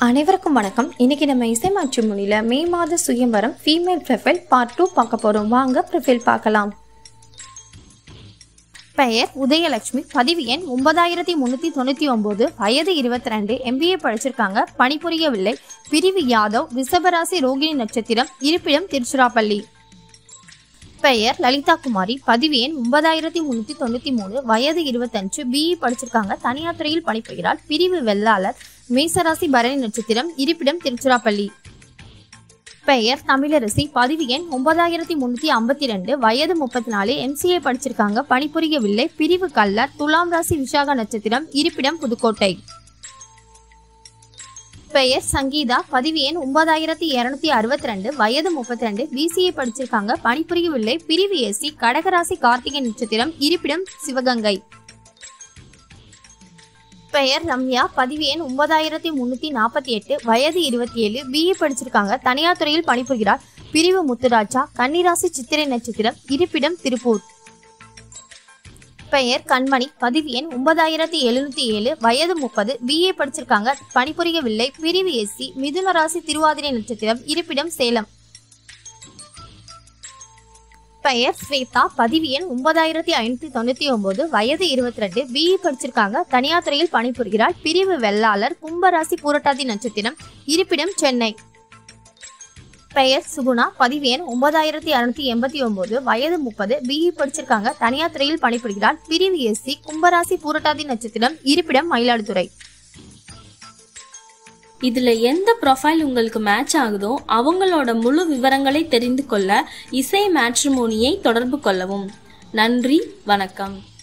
அனைவருக்கும் வணக்கம் இன்னைக்கு நம்ம இசை மாற்றுமொழியில் மே மாத சுயம்பரம் ஃபீமேல் ப்ரொஃபைல் பார்ட் டூ பார்க்க போகிறோம் வாங்க ப்ரொஃபைல் பார்க்கலாம் பெயர் உதயலட்சுமி பதிவு எண் ஒன்பதாயிரத்தி முந்நூற்றி தொண்ணூற்றி ஒம்பது வயது இருபத்தி ரெண்டு எம்பிஏ படிச்சிருக்காங்க பணிபுரியவில்லை பிரிவு யாதவ் ரிஷபராசி ரோகிணி நட்சத்திரம் இருப்பிடம் திருச்சிராப்பள்ளி பெயர் லலிதா குமாரி பதிவு எண் ஒன்பதாயிரத்தி முந்நூற்றி தொண்ணூற்றி மூணு வயது இருபத்தஞ்சு பிஇ படிச்சிருக்காங்க தனியார் துறையில் பணிபுரிகிறார் பிரிவு வெள்ளாளர் மேசராசி பரணி நட்சத்திரம் இருப்பிடம் திருச்சிராப்பள்ளி பெயர் தமிழரசி பதிவு எண் ஒன்பதாயிரத்தி முந்நூற்றி ஐம்பத்தி ரெண்டு வயது முப்பத்தி நாலு எம்சிஏ படிச்சிருக்காங்க பணிபுரியவில்லை பிரிவு கல்லர் துலாம் ராசி விசாக நட்சத்திரம் இருப்பிடம் புதுக்கோட்டை பெயர் சங்கீதா பதிவு எண் ஒன்பதாயிரத்தி இருநூத்தி அறுபத்தி ரெண்டு வயது முப்பத்தி ரெண்டு பிசிஏ படிச்சிருக்காங்க பணிபுரியவில்லை பிரிவு எஸ்சி கடகராசி கார்த்திகை நட்சத்திரம் இருப்பிடம் சிவகங்கை பெயர் ரம்யா பதிவு எண் ஒன்பதாயிரத்தி முன்னூத்தி நாற்பத்தி எட்டு வயது இருபத்தி ஏழு பிஇ படிச்சிருக்காங்க தனியார் துறையில் பணிபுரிகிறார் பிரிவு முத்துராஜா கன்னிராசி சித்திரை நட்சத்திரம் இருப்பிடம் திருப்பூர் பெயர் கண்மணி பதிவு எண் ஒன்பதாயிரத்தி எழுநூத்தி ஏழு வயது முப்பது பிஏ படிச்சிருக்காங்க பணிபுரியவில்லை பிரிவு எஸ்சி மிதுன ராசி திருவாதிரை நட்சத்திரம் இருப்பிடம் சேலம் பெயர் ஸ்வேதா பதிவு எண் ஒன்பதாயிரத்தி ஐநூத்தி தொண்ணூத்தி ஒன்பது வயது இருபத்தி ரெண்டு பிஇ படிச்சிருக்காங்க தனியார் துறையில் பணிபுரிகிறார் பிரிவு வெள்ளாளர் கும்பராசி பூரட்டாதி நட்சத்திரம் இருப்பிடம் சென்னை பெயர் சுகுணா பதிவு எண் ஒன்பதாயிரத்தி அறுநூத்தி எண்பத்தி ஒன்பது வயது முப்பது பிஇ படிச்சிருக்காங்க தனியார் துறையில் பணிபுரிகிறார் பிரிவு எஸ்சி கும்பராசி பூரட்டாதி நட்சத்திரம் இருப்பிடம் மயிலாடுதுறை இதுல எந்த ப்ரொஃபைல் உங்களுக்கு மேட்ச் ஆகுதோ அவங்களோட முழு விவரங்களை தெரிந்து கொள்ள இசை மேட்ரிமோனியை தொடர்பு கொள்ளவும் நன்றி வணக்கம்